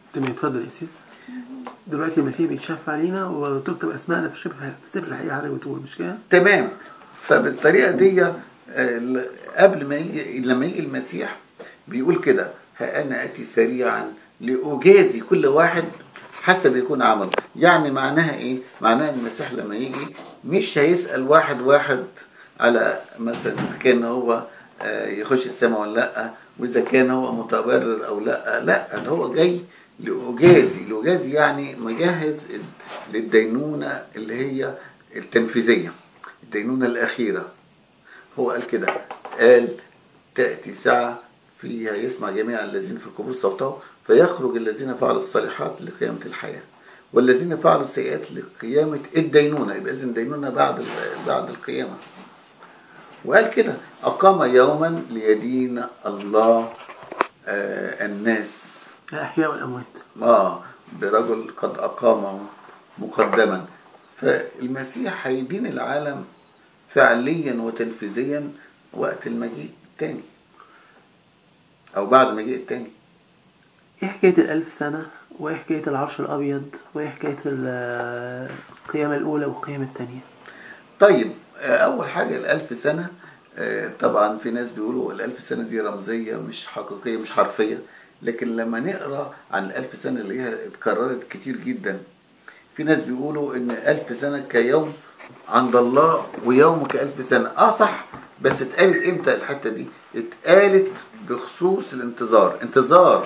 تمام اتفضل يا سيس دلوقتي المسيح بيتشفع علينا وتكتب اسمائنا في سفر في سفر الحقيقه على بتقول مش كده؟ تمام فبالطريقه دي آه، ل- قبل ما يجي لما يجي المسيح بيقول كده ها انا اتي سريعا لاجازي كل واحد حسب يكون عمله يعني معناها ايه معناها ان المسيح لما يجي مش هيسال واحد واحد على مثلا اذا كان هو آه، يخش السماء ولا لا واذا كان هو متبرر او لا لا ده هو جاي لاجازي لاجازي يعني مجهز للدينونه اللي هي التنفيذيه الدينونه الاخيره هو قال كده قال تأتي ساعة فيها يسمع جميع الذين في القبور صوته فيخرج الذين فعلوا الصالحات لقيامة الحياة والذين فعلوا السيئات لقيامة الدينونة يبقى إذن الدينونة بعد ال- بعد القيامة وقال كده أقام يوما ليدين الله آه الناس الاحياء والاموات آه برجل قد أقامه مقدما فالمسيح هيدين العالم فعليا وتنفيذيا وقت المجيء التاني أو بعد المجيء التاني ايه حكايه الالف سنه وايه حكايه العرش الابيض وايه حكايه ال- القيامه الاولى والقيامه الثانيه طيب آه، أول حاجة الألف سنة آه، طبعا في ناس بيقولوا الألف سنة دي رمزية مش حقيقية مش حرفية لكن لما نقرأ عن الألف سنة اللي هي اتكررت كتير جدا في ناس بيقولوا إن ألف سنة كيوم عند الله ويوم كألف سنة آه صح بس اتقالت إمتى الحتة دي اتقالت بخصوص الانتظار انتظار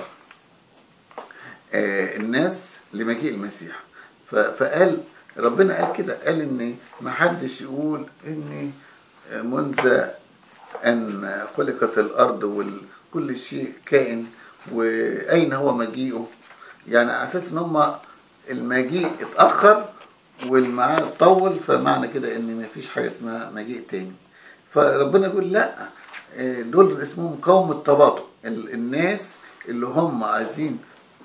آه، الناس لمجيء المسيح ف- فقال ربنا قال كده قال ان ما حدش يقول ان منذ ان خلقت الارض وكل شيء كائن واين هو مجيئه يعني على اساس ان هم المجيء اتاخر والميعاد طول فمعنى كده ان ما فيش حاجه اسمها مجيء تاني فربنا يقول لا آه، دول اسمهم قوم التباطؤ ال- الناس اللي هم عايزين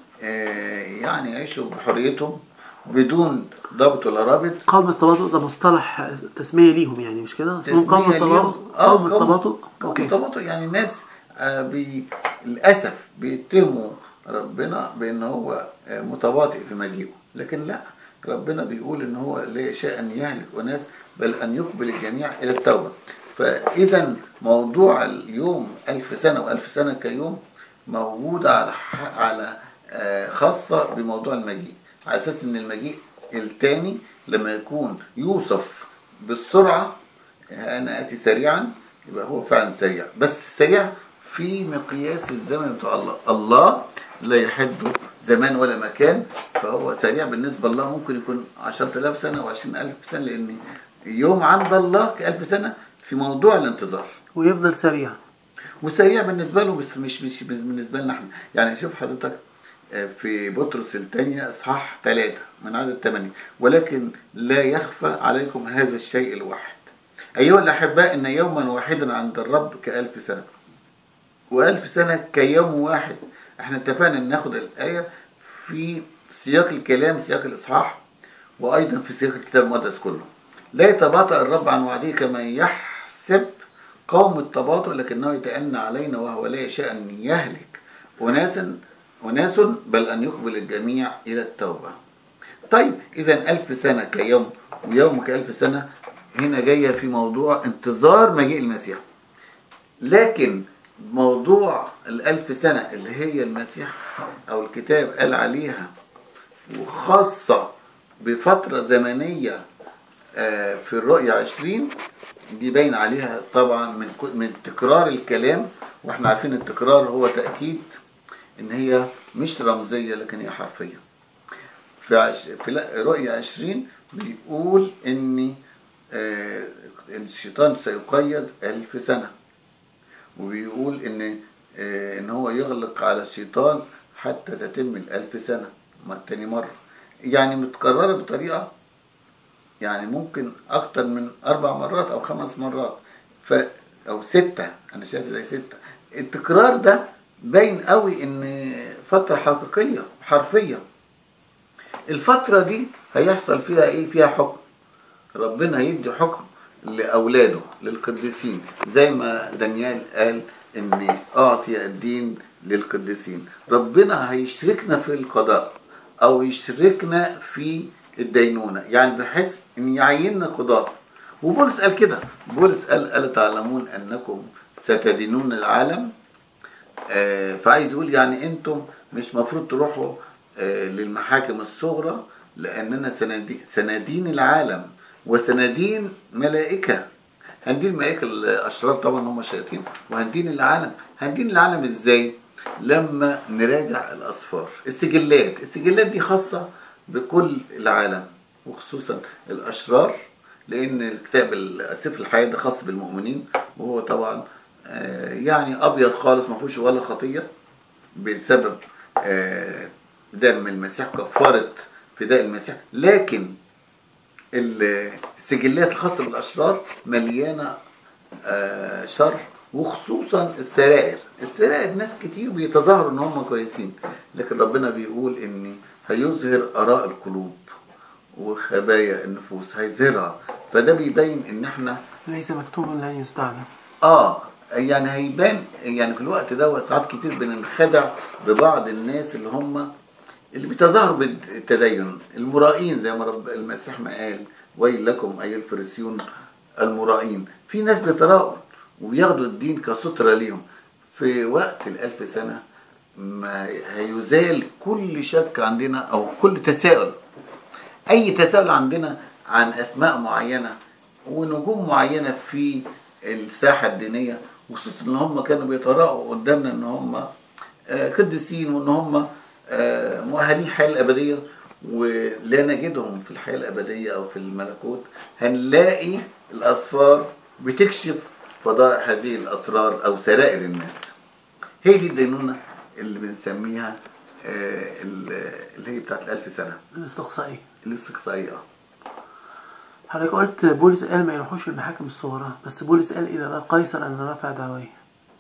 آه، يعني يعيشوا بحريتهم بدون ضبط ولا رابط قوم التباطؤ ده مصطلح تسميه ليهم يعني مش كده اسمهم قوم تسمية التباطؤ ليهم. آه، قوم التباطؤ قوم اوكي التباطؤ يعني الناس آه، بي للاسف بيتهموا ربنا بان هو آه، متباطئ في مجيئه لكن لا ربنا بيقول ان هو لا يشاء ان يهلك اناس بل ان يقبل الجميع الى التوبه فاذا موضوع اليوم ألف سنه وألف سنه كيوم موجود على ح- على آه، خاصه بموضوع المجيء على اساس ان المجيء الثاني لما يكون يوصف بالسرعه انا اتي سريعا يبقى هو فعلا سريع بس سريع في مقياس الزمن بتاع الله الله لا يحد زمان ولا مكان فهو سريع بالنسبة لله ممكن يكون 10000 سنة أو 20000 سنة لأن يوم عند الله كألف سنة في موضوع الانتظار ويفضل سريع وسريع بالنسبة له بس مش مش مش بالنسبة لنا احنا يعني شوف حضرتك آه، في بطرس الثانية إصحاح ثلاثة من عدد ثمانية ولكن لا يخفى عليكم هذا الشيء الواحد أيها الأحباء إن يوما واحدا عند الرب كألف سنة وألف سنة كيوم واحد احنا اتفقنا ان ناخد الآية في سياق الكلام سياق الإصحاح وأيضا في سياق الكتاب المقدس كله لا يتباطأ الرب عن وعده كما يحسب قوم التباطؤ لكنه يتأنى علينا وهو لا يشاء أن يهلك أناس أناس بل أن يقبل الجميع إلى التوبة طيب إذا ألف سنة كيوم ويوم كألف سنة هنا جاية في موضوع انتظار مجيء المسيح لكن موضوع الألف سنة اللي هي المسيح أو الكتاب قال عليها وخاصة بفترة زمنية آه، في الرؤية عشرين دي باين عليها طبعا من كل- من تكرار الكلام واحنا عارفين التكرار هو تأكيد ان هي مش رمزية لكن هي حرفية في عش... في لا- رؤية عشرين بيقول ان آه، الشيطان سيقيد ألف سنة وبيقول ان آه، ان هو يغلق على الشيطان حتى تتم الألف سنة م- تاني مرة يعني متكررة بطريقة يعني ممكن أكتر من أربع مرات أو خمس مرات ف أو ستة أنا شايف زي ستة التكرار ده باين قوي إن فترة حقيقية حرفية الفترة دي هيحصل فيها إيه؟ فيها حكم ربنا هيدي حكم لأولاده للقديسين زي ما دانيال قال إن أعطي الدين للقديسين ربنا هيشركنا في القضاء او يشركنا في الدينونة يعني بحيث ان يعيننا قضاء وبولس قال كده بولس قال ألا تعلمون أنكم ستدينون العالم آه، فعايز يقول يعني انتم مش مفروض تروحوا آه، للمحاكم الصغرى لاننا سندي- سنادين العالم وسنادين ملائكه هندين الملائكه الاشرار طبعا هم الشياطين وهندين العالم هندين العالم ازاي لما نراجع الاسفار السجلات السجلات دي خاصه بكل العالم وخصوصا الاشرار لان الكتاب سفر الحياه ده خاص بالمؤمنين وهو طبعا آه، يعني ابيض خالص ما فيهوش ولا خطيه بسبب آه، دم المسيح كفاره فداء المسيح لكن السجلات الخاصه بالاشرار مليانه آه، شر وخصوصا السرائر السرائر ناس كتير بيتظاهروا ان هم كويسين لكن ربنا بيقول ان هيظهر اراء القلوب وخبايا النفوس هيظهرها فده بيبين ان احنا ليس مكتوب لن يستعلم اه يعني هيبان يعني في الوقت ده ساعات كتير بننخدع ببعض الناس اللي هم اللي بيتظاهروا بالتدين المرائين زي ما رب المسيح ما قال ويل لكم ايها الفريسيون المرائين في ناس بيتراءوا وبياخدوا الدين كسترة ليهم في وقت الألف سنة ما هيزال كل شك عندنا أو كل تساؤل اي تساؤل عندنا عن اسماء معينه ونجوم معينه في الساحه الدينيه وخصوصا ان هم كانوا بيتراءوا قدامنا ان هم آه، قديسين وان هم آه، مؤهلين الحياه الابديه ولا نجدهم في الحياه الابديه او في الملكوت هنلاقي الاسفار بتكشف فضاء هذه الاسرار او سرائر الناس هي دي الدينونه اللي بنسميها آه، اللي هي بتاعت الألف سنة الاستقصائية الاستقصائية حضرتك قلت بولس قال ما يروحوش المحاكم الصغرى بس بولس قال إذا بقى قيصر أن رفع دعويه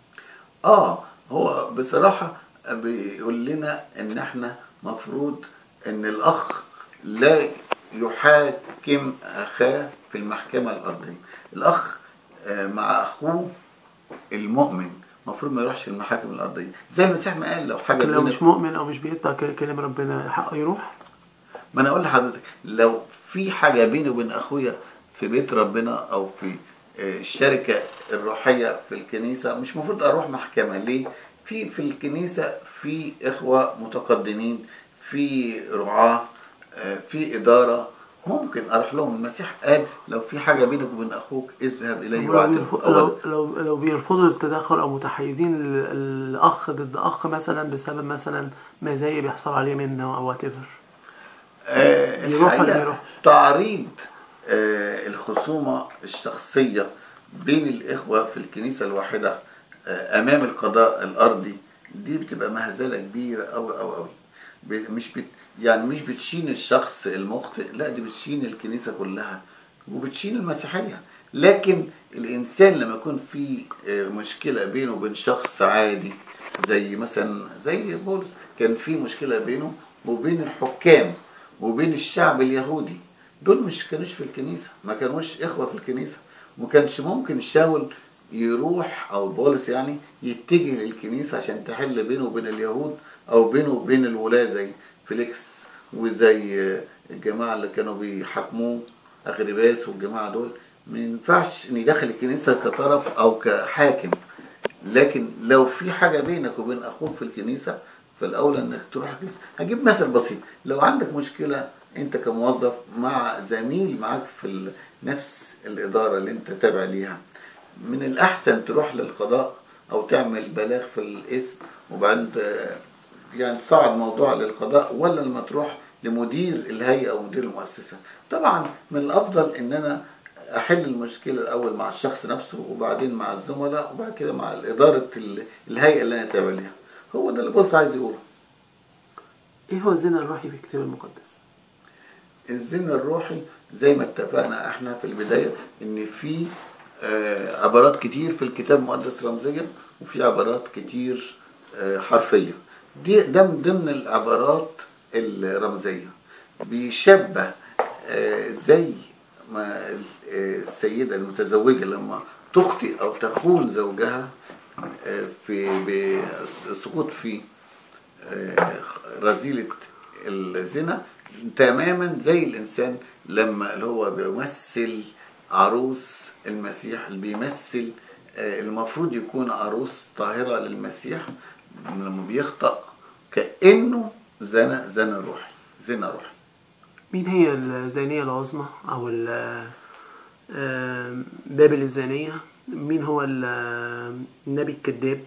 اه هو بصراحة بيقول لنا ان احنا مفروض ان الاخ لا يحاكم اخاه في المحكمة الارضية الاخ آه، مع اخوه المؤمن المفروض ما يروحش المحاكم الارضية زي المسيح ما قال لو حاجة لكن لو بينك مش مؤمن أو مش بيتبع ك- كلام ربنا حقه يروح ما انا اقول لحضرتك لو في حاجه بيني وبين اخويا في بيت ربنا او في آه، الشركه الروحيه في الكنيسه مش المفروض اروح محكمه ليه في في الكنيسه في اخوه متقدمين في رعاه آه، في اداره ممكن اروح لهم المسيح قال لو في حاجه بينك وبين اخوك اذهب اليه لو, واعترف بيرفض- أولاً. لو, لو, لو بيرفضوا التدخل أو متحيزين ال- الأخ ضد أخ مثلا بسبب مثلا مزايا بيحصل عليه منه أو وات آه، يروح ولا ما الحقيقة يروحش؟ تعريض آه، الخصومة الشخصية بين الإخوة في الكنيسة الواحدة آه، أمام القضاء الأرضي دي بتبقى مهزلة كبيرة أوي أوي أوي ب- مش بت يعني مش بتشين الشخص المخطئ لا دي بتشين الكنيسة كلها وبتشين المسيحية لكن الإنسان لما يكون في آه، مشكلة بينه وبين شخص عادي زي مثلا زي بولس كان في مشكلة بينه وبين الحكام وبين الشعب اليهودي دول مش كانوش في الكنيسة ما كانوش إخوة في الكنيسة وما كانش ممكن الشاول يروح أو بولس يعني يتجه للكنيسة عشان تحل بينه وبين اليهود أو بينه وبين الولاة زي فيليكس وزي آه، الجماعة اللي كانوا بيحاكموه أغرباس والجماعة دول ما ينفعش إن يدخل الكنيسة كطرف أو كحاكم لكن لو في حاجة بينك وبين أخوك في الكنيسة فالأولى إنك تروح الكنيسة هجيب مثل بسيط لو عندك مشكلة أنت كموظف مع زميل معاك في ال- نفس الإدارة اللي أنت تابع ليها من الأحسن تروح للقضاء أو تعمل بلاغ في الاسم وبعدين ت- يعني تصعد موضوع للقضاء ولا لما تروح لمدير الهيئة أو مدير المؤسسة طبعا من الأفضل إن أنا احل المشكله الاول مع الشخص نفسه وبعدين مع الزملاء وبعد كده مع اداره ال- الهيئه اللي انا تابع ليها هو ده اللي بولس عايز يقوله إيه هو الزنا الروحي في الكتاب المقدس؟ الزنا الروحي زي ما اتفقنا احنا في البدايه ان في آه، عبارات كتير في الكتاب المقدس رمزيه وفي عبارات كتير آه، حرفيه دي ده من ضمن العبارات الرمزيه بيشبه آه، زي ما ال- آه، السيده المتزوجه لما تخطئ او تخون زوجها آه، في بالسقوط في آه، رذيلة الزنا تماما زي الإنسان لما اللي هو بيمثل عروس المسيح اللي بيمثل آه، المفروض يكون عروس طاهرة للمسيح لما بيخطأ كأنه زنا زنا روحي زنا روحي مين هي الزانية العظمى أو ال- آم، بابل الزانية مين هو ال- النبي الكذاب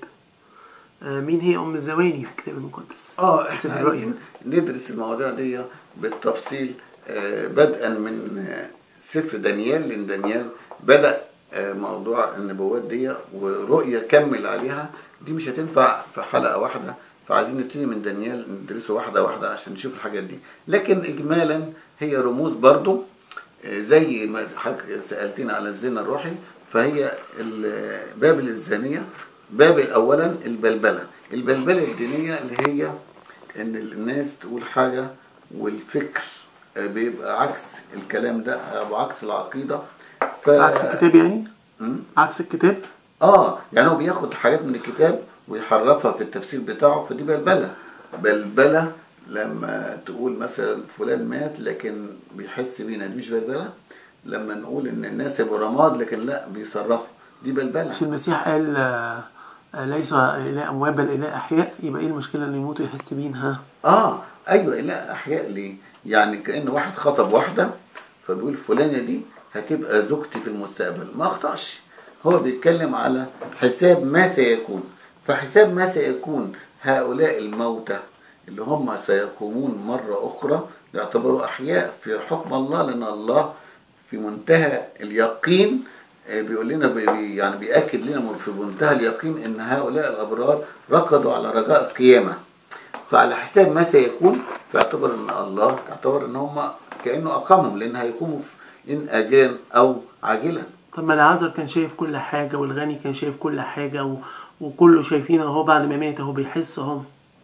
آه، مين هي أم الزواني في الكتاب المقدس اه في احنا سفر الرؤيا عايزين ندرس المواضيع دي بالتفصيل آه، بدءا من آه، سفر دانيال لان دانيال بدا آه، موضوع النبوات دي ورؤية كمل عليها دي مش هتنفع في حلقة واحدة فعايزين نبتدي من دانيال ندرسه واحدة واحدة عشان نشوف الحاجات دي لكن إجمالا هي رموز برضو آه، زي ما حضرتك سألتنا على الزنا الروحي فهي ال- بابل الزانية بابل أولا البلبلة البلبلة الدينية اللي هي إن الناس تقول حاجة والفكر آه، بيبقى عكس الكلام ده أو عكس العقيدة ف... عكس الكتاب يعني مم. عكس الكتاب اه يعني هو بياخد حاجات من الكتاب ويحرفها في التفسير بتاعه فدي بلبله بلبله لما تقول مثلا فلان مات لكن بيحس بينا دي مش بلبله لما نقول ان الناس يبقوا رماد لكن لا بيصرفوا دي بلبله مش المسيح قال آه، آه، ليس إله أموات بل إله أحياء يبقى إيه المشكلة إن يموتوا يحس بين ها اه ايوه لا احياء ليه يعني كان واحد خطب واحده فبيقول فلانه دي هتبقى زوجتي في المستقبل ما اخطاش هو بيتكلم على حساب ما سيكون فحساب ما سيكون هؤلاء الموتى اللي هم سيقومون مرة أخرى يعتبروا أحياء في حكم الله لأن الله في منتهى اليقين آه، بيقول لنا بي- بي- يعني بيأكد لنا في منتهى اليقين إن هؤلاء الأبرار ركضوا على رجاء القيامة فعلى حساب ما سيكون فاعتبر ان الله اعتبر ان هم كانه اقامهم لان هيقوموا في ان اجلا او عاجلا طب ما العازر كان شايف كل حاجة والغني كان شايف كل حاجة و... وكله شايفينه اهو بعد ما مات اهو بيحس اهو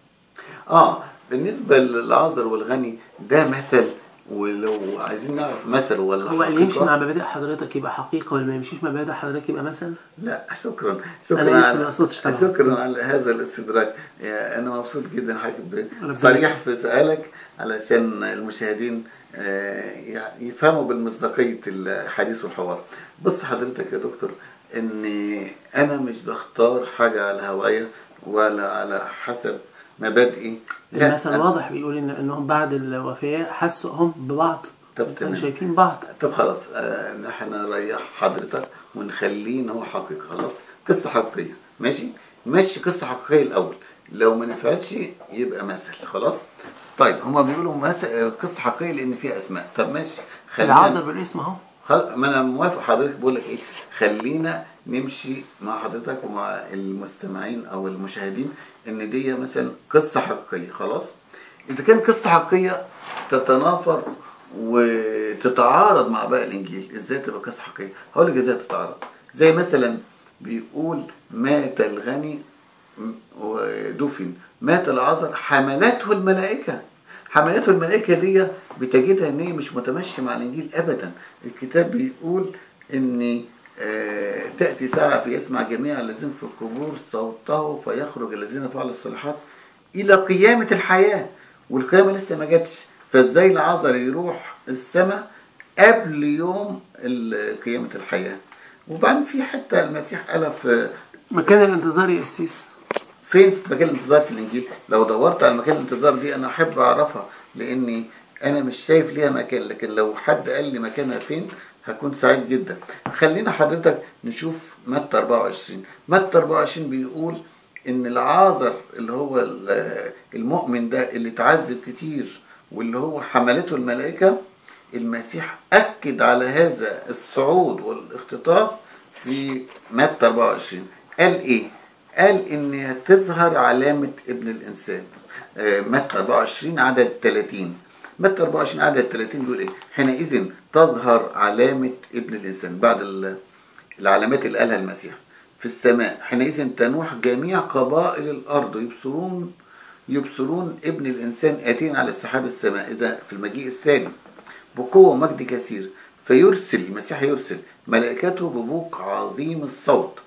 اه بالنسبه للعازر والغني ده مثل ولو عايزين نعرف مثل ولا هو اللي يمشي حقيقة، مع مبادئ حضرتك يبقى حقيقة واللي ما يمشيش مع مبادئ حضرتك يبقى مثل لا شكرا أنا شكرا اسمي على ما قصدتش طبعا. شكرا على هذا الاستدراك يا انا مبسوط جدا حضرتك ربنا صريح في سؤالك علشان المشاهدين آه، يعني يفهموا بالمصداقية الحديث والحوار بص حضرتك يا دكتور اني انا مش بختار حاجة على هواية ولا على حسب مبادئي لا، المثل أنا- واضح بيقول ان انهم بعد الوفاة حسوا هم ببعض طب كانوا تمام. شايفين بعض طب خلاص آه، احنا نريح حضرتك ونخليه ان هو حقيقة خلاص قصة حقيقية ماشي ماشي قصة حقيقية الأول لو ما نفعتش يبقى مثل خلاص طيب هما بيقولوا مثل آه، قصة حقيقية لأن فيها أسماء طب ماشي العازر بالاسم اهو خل... ما انا موافق حضرتك بقول لك ايه خلينا نمشي مع حضرتك ومع المستمعين او المشاهدين ان دي مثلا قصه حقيقيه خلاص اذا كان قصه حقيقيه تتنافر وتتعارض مع باقي الانجيل ازاي تبقى قصه حقيقيه هقول لك ازاي تتعارض زي مثلا بيقول مات الغني ودفن مات العذر حملته الملائكه حملته الملائكه دي بتجدها ان هي مش متمشيه مع الانجيل ابدا الكتاب بيقول ان آه، تاتي ساعه فيسمع جميع الذين في القبور صوته فيخرج الذين فعلوا الصالحات الى قيامه الحياه والقيامه لسه ما جاتش فازاي العذر يروح السماء قبل يوم ال- قيامه الحياه وبعدين في حته المسيح قالها في مكان الانتظار يا قسيس فين في مكان الانتظار في الانجيل لو دورت على مكان الانتظار دي انا احب اعرفها لاني انا مش شايف ليها مكان لكن لو حد قال لي مكانها فين هكون سعيد جدا خلينا حضرتك نشوف متى 24 متى 24 بيقول ان العازر اللي هو ال- المؤمن ده اللي اتعذب كتير واللي هو حملته الملائكه المسيح اكد على هذا الصعود والاختطاف في متى 24 قال ايه قال ان تظهر علامة ابن الانسان آه، متى 24 عدد 30 متى 24 عدد 30 بيقول ايه حينئذ تظهر علامة ابن الانسان بعد ال- العلامات اللي قالها المسيح في السماء حينئذ تنوح جميع قبائل الارض يبصرون يبصرون ابن الانسان اتين على السحاب السماء اذا في المجيء الثاني بقوة ومجد كثير فيرسل المسيح يرسل ملائكته ببوق عظيم الصوت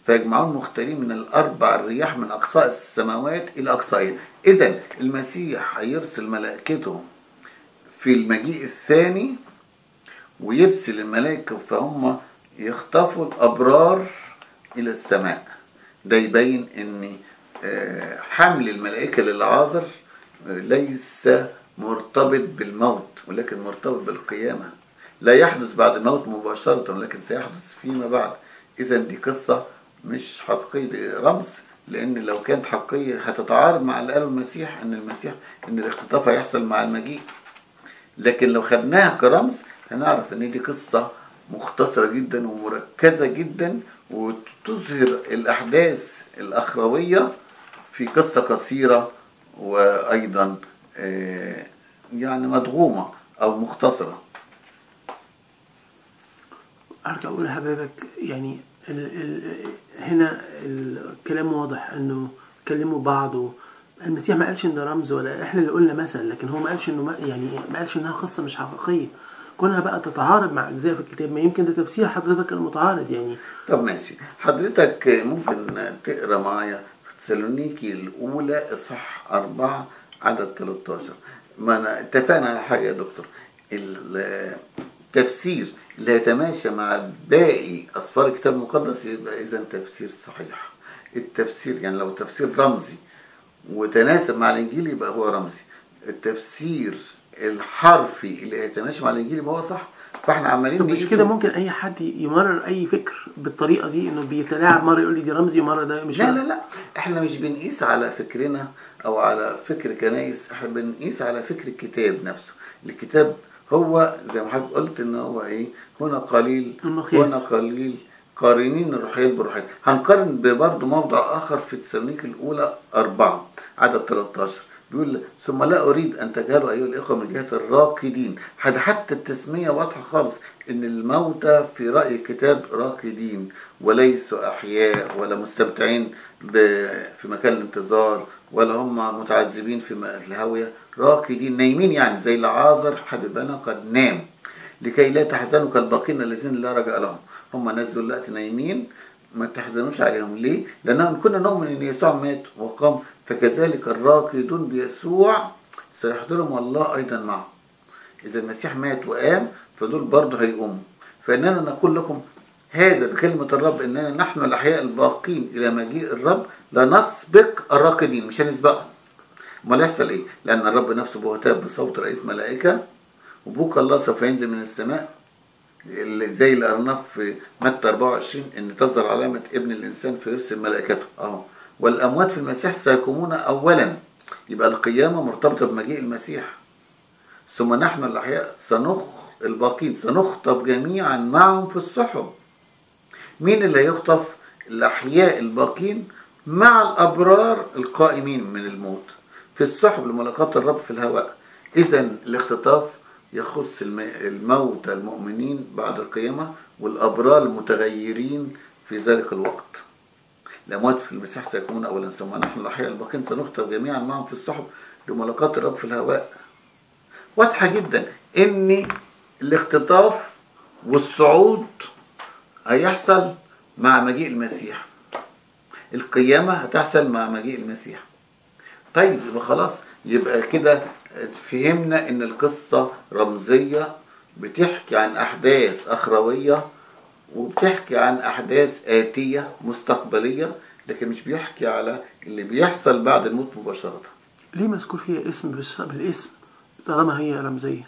فيجمعون مختارين من الأربع الرياح من أقصاء السماوات إلى أقصائها إذا المسيح هيرسل ملائكته في المجيء الثاني ويرسل الملائكة فهم يخطفوا الأبرار إلى السماء ده يبين أن آه، حمل الملائكة للعازر آه، ليس مرتبط بالموت ولكن مرتبط بالقيامة لا يحدث بعد الموت مباشرة ولكن سيحدث فيما بعد إذا دي قصة مش حقيقية دي رمز لأن لو كانت حقيقية هتتعارض مع اللي قاله المسيح أن المسيح أن الاختطاف هيحصل مع المجيء لكن لو خدناها كرمز هنعرف ان دي قصة مختصرة جدا ومركزة جدا وتظهر الأحداث الأخروية في قصة قصيرة وأيضا آه، يعني مدغومة أو مختصرة ارجع اقول لحضرتك يعني ال ال هنا الكلام واضح انه كلموا بعض و- المسيح ما قالش ان ده رمز ولا احنا اللي قلنا مثل لكن هو ما قالش انه ما يعني ما قالش انها قصه مش حقيقيه كونها بقى تتعارض مع اجزاء في الكتاب ما يمكن ده تفسير حضرتك المتعارض يعني طب ماشي حضرتك ممكن تقرا معايا في تسالونيكي الأولى إصحاح أربعة عدد 13 ما أنا اتفقنا على حاجة يا دكتور التفسير اللي يتماشى مع باقي أسفار الكتاب المقدس يبقى إذا تفسير صحيح التفسير يعني لو تفسير رمزي وتناسب مع الإنجيل يبقى هو رمزي التفسير الحرفي اللي يتماشى مع الإنجيل يبقى هو صح فاحنا عمالين طب مش نقيسه- كده ممكن اي حد يمرر اي فكر بالطريقه دي انه بيتلاعب مره يقول لي دي رمزي ومره ده مش لا لا لا احنا مش بنقيس على فكرنا او على فكر كنايس احنا بنقيس على فكر الكتاب نفسه الكتاب هو زي ما حضرتك قلت ان هو ايه هنا قليل المقياس. هنا قليل قارنين الروحيات بالروحيات هنقارن ببرضه موضع اخر في تسالونيك الاولى أربعة عدد 13 بيقول ثم لا اريد ان تجهلوا ايها الاخوه من جهه الراقدين حد- حتى التسميه واضحه خالص ان الموتى في راي الكتاب راقدين وليسوا احياء ولا مستمتعين ب- في مكان الانتظار ولا هم متعذبين في م- الهاويه راقدين نايمين يعني زي العازر حبيبنا قد نام لكي لا تحزنوا كالباقين الذين لا رجاء لهم هم ناس دلوقتي نايمين ما تحزنوش عليهم ليه؟ لأنهم كنا نؤمن أن يسوع مات وقام فكذلك الراكدون بيسوع سيحضرهم الله أيضا معه إذا المسيح مات وقام فدول برضه هيقوموا فإننا نقول لكم هذا بكلمة الرب إننا نحن الأحياء الباقين إلى مجيء الرب لا نسبق الراكدين مش هنسبقهم امال يحصل ايه؟ لأن الرب نفسه بهتاب بصوت رئيس ملائكة وبوك الله سوف ينزل من السماء اللي زي اللي قرناه في متى 24 ان تظهر علامة ابن الانسان فيرسل ملائكته اهو والاموات في المسيح سيقومون اولا يبقى القيامة مرتبطة بمجيء المسيح ثم نحن الاحياء سنخ الباقين سنخطب جميعا معهم في السحب مين اللي هيخطف الاحياء الباقين مع الابرار القائمين من الموت في السحب لملاقاة الرب في الهواء اذا الاختطاف يخص الم- الموتى المؤمنين بعد القيامة والابرار المتغيرين في ذلك الوقت الأموات في المسيح سيكونون أولا ثم نحن الأحياء الباقين سنخطب جميعا معهم في السحب لملاقاة الرب في الهواء واضحة جدا إن الاختطاف والصعود هيحصل مع مجيء المسيح القيامة هتحصل مع مجيء المسيح طيب يبقى خلاص يبقى كده فهمنا ان القصة رمزية بتحكي عن احداث اخروية وبتحكي عن احداث اتية مستقبلية لكن مش بيحكي على اللي بيحصل بعد الموت مباشرة ليه مذكور فيها اسم بس- بالاسم طالما هي رمزيه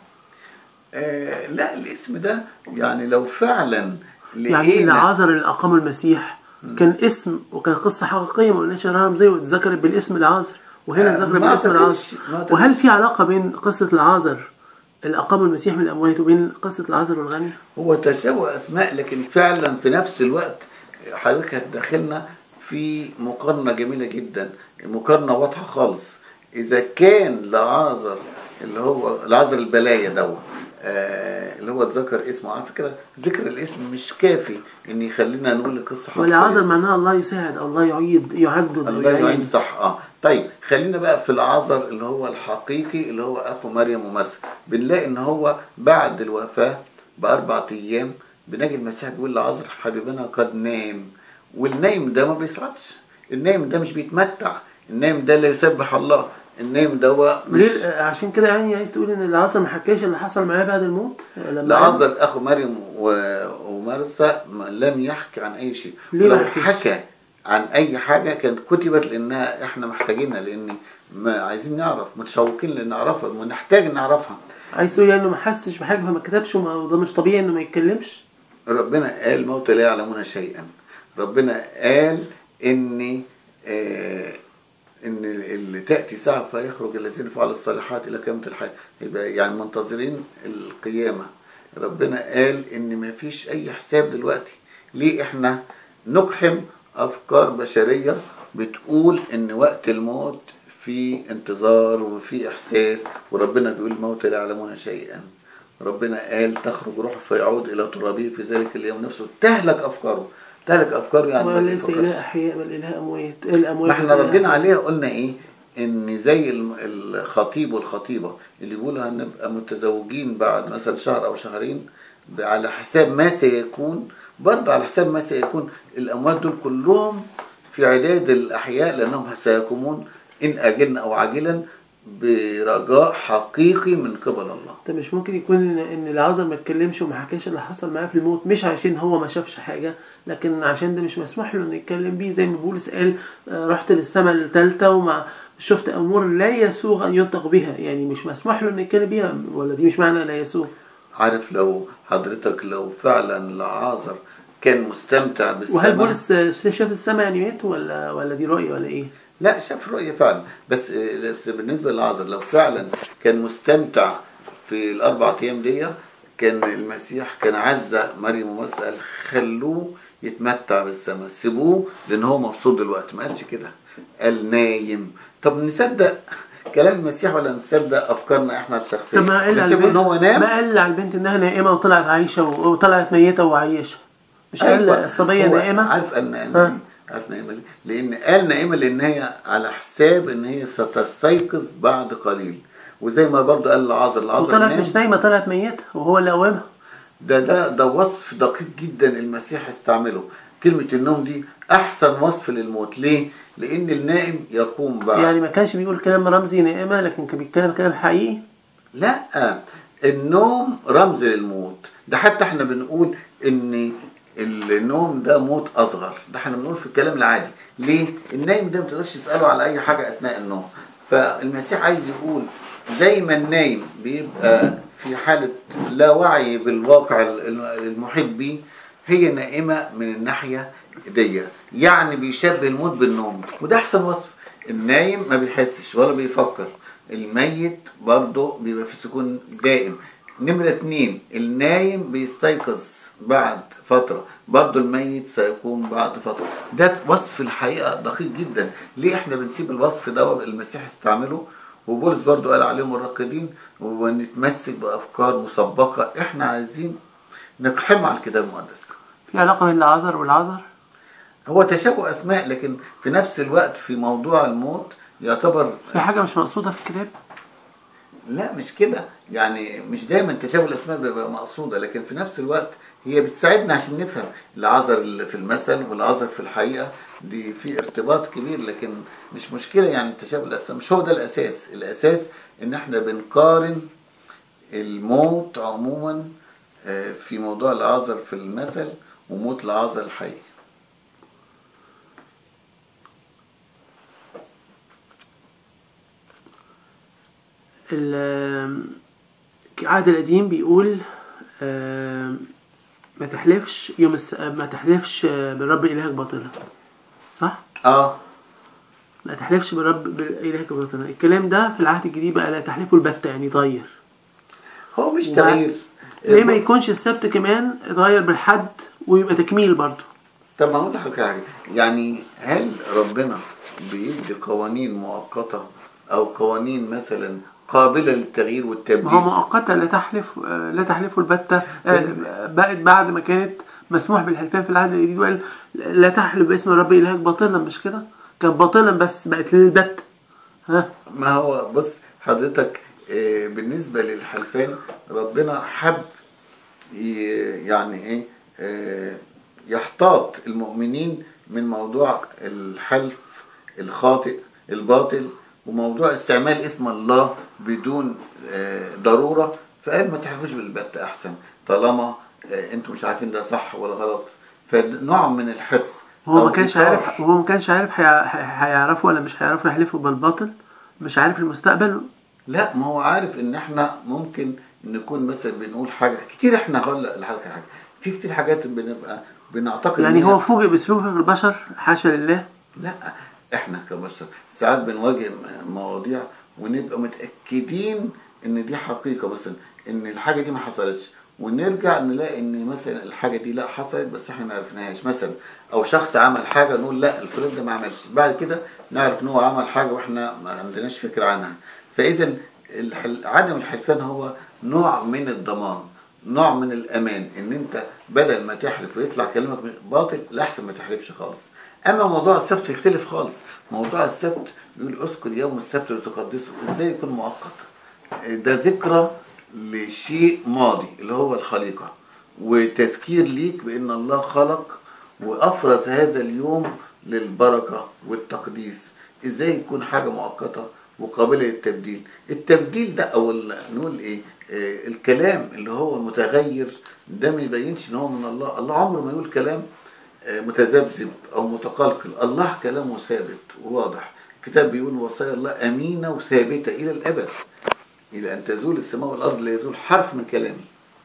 آه لا الاسم ده يعني لو فعلا يعني لقينا- العازر اللي اقام المسيح كان اسم وكان قصه حقيقيه ما قلناش انها رمزيه واتذكرت بالاسم العازر وهنا آه، ذكر ما بالاسم أعتقدش- العازر ما أعتقدش. وهل في علاقه بين قصه العازر اللي اقام المسيح من الاموات وبين قصه العازر والغني؟ هو تشابه اسماء لكن فعلا في نفس الوقت حضرتك هتدخلنا في مقارنه جميله جدا مقارنه واضحه خالص اذا كان لعازر اللي هو لعازر البلايا دوت آه اللي هو اتذكر اسمه على فكره ذكر الاسم مش كافي ان يخلينا نقول القصه حقيقية. والعازر معناها الله يساعد او الله يعيد يعدد أو الله يعين. يعين صح اه طيب خلينا بقى في العذر اللي هو الحقيقي اللي هو اخو مريم ومرثا بنلاقي ان هو بعد الوفاه باربع ايام بنجي المسيح بيقول لعذر حبيبنا قد نام والنايم ده ما بيصعدش النايم ده مش بيتمتع النايم ده لا يسبح الله النايم ده هو مش ليه عشان كده يعني عايز تقول ان العصر ما حكاش اللي حصل معاه بعد الموت لما لعازر اخو مريم و- ومرثا ما- لم يحكي عن اي شيء ليه ما ولو حكيش؟ حكى عن اي حاجه كانت كتبت لانها احنا محتاجينها لان ما عايزين نعرف متشوقين لنعرفها ونحتاج نعرفها عايز تقول يعني انه ما حسش بحاجه فما كتبش وما- وده مش طبيعي انه ما يتكلمش ربنا قال موتى لا يعلمون شيئا ربنا قال ان آه ان اللي تاتي ساعه فيخرج الذين فعلوا الصالحات الى قيامه الحياه يبقى يعني منتظرين القيامه ربنا قال ان ما فيش اي حساب دلوقتي ليه احنا نقحم افكار بشريه بتقول ان وقت الموت في انتظار وفي احساس وربنا بيقول الموتى لا يعلمون شيئا ربنا قال تخرج روحه فيعود الى ترابه في ذلك اليوم نفسه تهلك افكاره تهلك افكاره يعني ما وليس بيفكرش. اله احياء بل اله اموات الاموات ما احنا إله ردينا أحياء. عليها قلنا ايه ان زي الم- الخطيب والخطيبه اللي بيقولوا هنبقى متزوجين بعد مثلا شهر او شهرين ب- على حساب ما سيكون برضه على حساب ما سيكون الاموات دول كلهم في عداد الاحياء لانهم سيقومون ان اجلنا او عاجلا برجاء حقيقي من قبل الله طب مش ممكن يكون ان إن العذر ما اتكلمش وما حكاش اللي حصل معاه في الموت مش عشان هو ما شافش حاجه لكن عشان ده مش مسموح له انه يتكلم بيه زي ما بولس قال آه، رحت للسماء الثالثه وما شفت امور لا يسوغ ان ينطق بها يعني مش مسموح له انه يتكلم بيها ولا دي مش معنى لا يسوغ عارف لو حضرتك لو فعلا لعازر كان مستمتع بالسماء وهل بولس آه، شاف السماء يعني مات ولا ولا دي رؤيه ولا ايه؟ لا شاف رؤية فعلا بس بس بالنسبة للعذر لو فعلا كان مستمتع في الأربع أيام دي كان المسيح كان عزة مريم ومرسى قال خلوه يتمتع بالسماء سيبوه لأن هو مبسوط دلوقتي ما قالش كده قال نايم طب نصدق كلام المسيح ولا نصدق أفكارنا إحنا الشخصية طب ما قال على نسيبه إن البنت هو نام ما قال على البنت انها نائمه وطلعت عايشه و- وطلعت ميته وعايشه مش قال أيوة. الصبيه هو نائمه عارف قال نائمة ها. ليه؟ عارف نائمة ليه؟ لأن قال نائمة لأن هي على حساب إن هي ستستيقظ بعد قليل وزي ما برضه قال العذر العذر وطلعت نام. مش نايمه طلعت ميته وهو اللي قومها ده ده ده وصف دقيق جدا المسيح استعمله كلمة النوم دي أحسن وصف للموت ليه؟ لأن النائم يقوم بعد يعني ما كانش بيقول كلام رمزي نائمه لكن كان بيتكلم كلام حقيقي لا النوم رمز للموت ده حتى احنا بنقول ان النوم ده موت اصغر ده احنا بنقول في الكلام العادي ليه النايم ده ما تقدرش تساله على اي حاجه اثناء النوم فالمسيح عايز يقول زي ما النايم بيبقى في حاله لا وعي بالواقع المحيط بيه هي نائمه من الناحيه دي يعني بيشبه الموت بالنوم وده احسن وصف النايم ما بيحسش ولا بيفكر الميت برضه بيبقى في سكون دائم نمرة اتنين النايم بيستيقظ بعد فترة برضه الميت سيقوم بعد فترة ده وصف الحقيقة دقيق جدا ليه احنا بنسيب الوصف ده المسيح استعمله وبولس برضه قال عليهم الراقدين ونتمسك بأفكار مسبقة احنا عايزين نقحمها على الكتاب المقدس في علاقه بين العذر والعذر هو تشابه أسماء لكن في نفس الوقت في موضوع الموت يعتبر في حاجه مش مقصوده في الكتاب لا مش كده يعني مش دايما تشابه الاسماء بيبقى مقصوده لكن في نفس الوقت هي بتساعدنا عشان نفهم العذر اللي في المثل والعذر في الحقيقه دي في ارتباط كبير لكن مش مشكله يعني تشابه الاسماء مش هو ده الاساس الاساس ان احنا بنقارن الموت عموما آه، في موضوع العذر في المثل وموت العذر الحقيقي ال- العهد القديم بيقول آم، ما تحلفش يوم الس... ما تحلفش بالرب إلهك باطلا صح؟ اه ما تحلفش بالرب إلهك باطلا الكلام ده في العهد الجديد بقى لا تحلفوا البتة يعني ضير هو مش تغيير ليه ما يكونش السبت كمان اتغير بالحد ويبقى تكميل برضه طب ما اقول لحضرتك حاجه يعني هل ربنا بيدي قوانين مؤقته او قوانين مثلا قابله للتغيير ما هو والتبديل مؤقتا لا تحلف آه، لا تحلفوا البتة آه، بقت بعد ما كانت مسموح بالحلفان في العهد الجديد وقال لا تحلف باسم الرب إلهك باطلا مش كده؟ كان باطلا بس بقت للبت ها ما هو بص حضرتك آه، بالنسبه للحلفان ربنا حب ي- يعني ايه آه، يحتاط المؤمنين من موضوع الحلف الخاطئ الباطل وموضوع استعمال اسم الله بدون آه، ضرورة فقال ما تحلفوش بالبت أحسن طالما آه، انتوا مش عارفين ده صح ولا غلط فنوع من الحرص هو أو ما كانش إيثار. عارف هو ما كانش عارف هي- هي- هيعرفوا ولا مش هيعرفوا يحلفوا بالباطل مش عارف المستقبل لا ما هو عارف ان احنا ممكن نكون مثلا بنقول حاجه كتير احنا هقول لحضرتك حاجه في كتير حاجات بنبقى بنعتقد يعني إن هو هي- فوجئ بسلوك البشر حاشا لله لا احنا كبشر ساعات بنواجه م- مواضيع ونبقى متاكدين ان دي حقيقه مثلا ان الحاجه دي ما حصلتش ونرجع نلاقي ان مثلا الحاجه دي لا حصلت بس احنا ما عرفناهاش مثلا او شخص عمل حاجه نقول لا الفلان ده ما عملش بعد كده نعرف ان هو عمل حاجه واحنا ما عندناش فكره عنها فاذا الحل... عدم الحلفان هو نوع من الضمان نوع من الامان ان انت بدل ما تحلف ويطلع كلامك باطل لا احسن ما تحلفش خالص اما موضوع السبت يختلف خالص موضوع السبت يقول اذكر يوم السبت لتقدسه ازاي يكون مؤقت ده ذكرى لشيء ماضي اللي هو الخليقه وتذكير ليك بان الله خلق وافرز هذا اليوم للبركه والتقديس ازاي يكون حاجه مؤقته وقابله للتبديل التبديل ده او ال- نقول ايه آه، الكلام اللي هو متغير ده ما يبينش ان هو من الله الله عمره ما يقول كلام آه، متذبذب او متقلقل الله كلامه ثابت وواضح الكتاب بيقول وصايا الله امينه وثابته الى الابد الى ان تزول السماء والارض لا يزول حرف من كلامي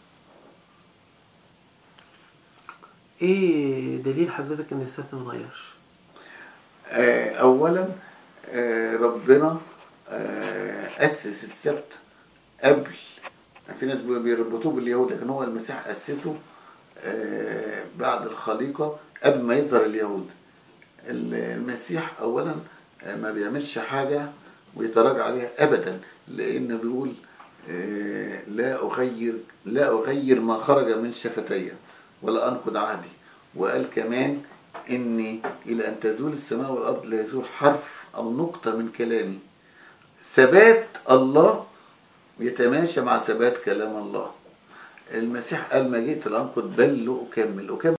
ايه دليل حضرتك ان السبت ما اتغيرش آه، اولا آه، ربنا آه، اسس السبت قبل في ناس بيربطوه باليهود لكن هو المسيح اسسه آه، بعد الخليقه قبل ما يظهر اليهود المسيح اولا آه، ما بيعملش حاجه ويتراجع عليها ابدا لانه بيقول آه، لا اغير لا اغير ما خرج من شفتي ولا انقض عهدي وقال كمان اني الى ان تزول السماء والارض لا يزول حرف او نقطه من كلامي ثبات الله يتماشى مع ثبات كلام الله المسيح قال ما جئت لانقض بل لاكمل اكمل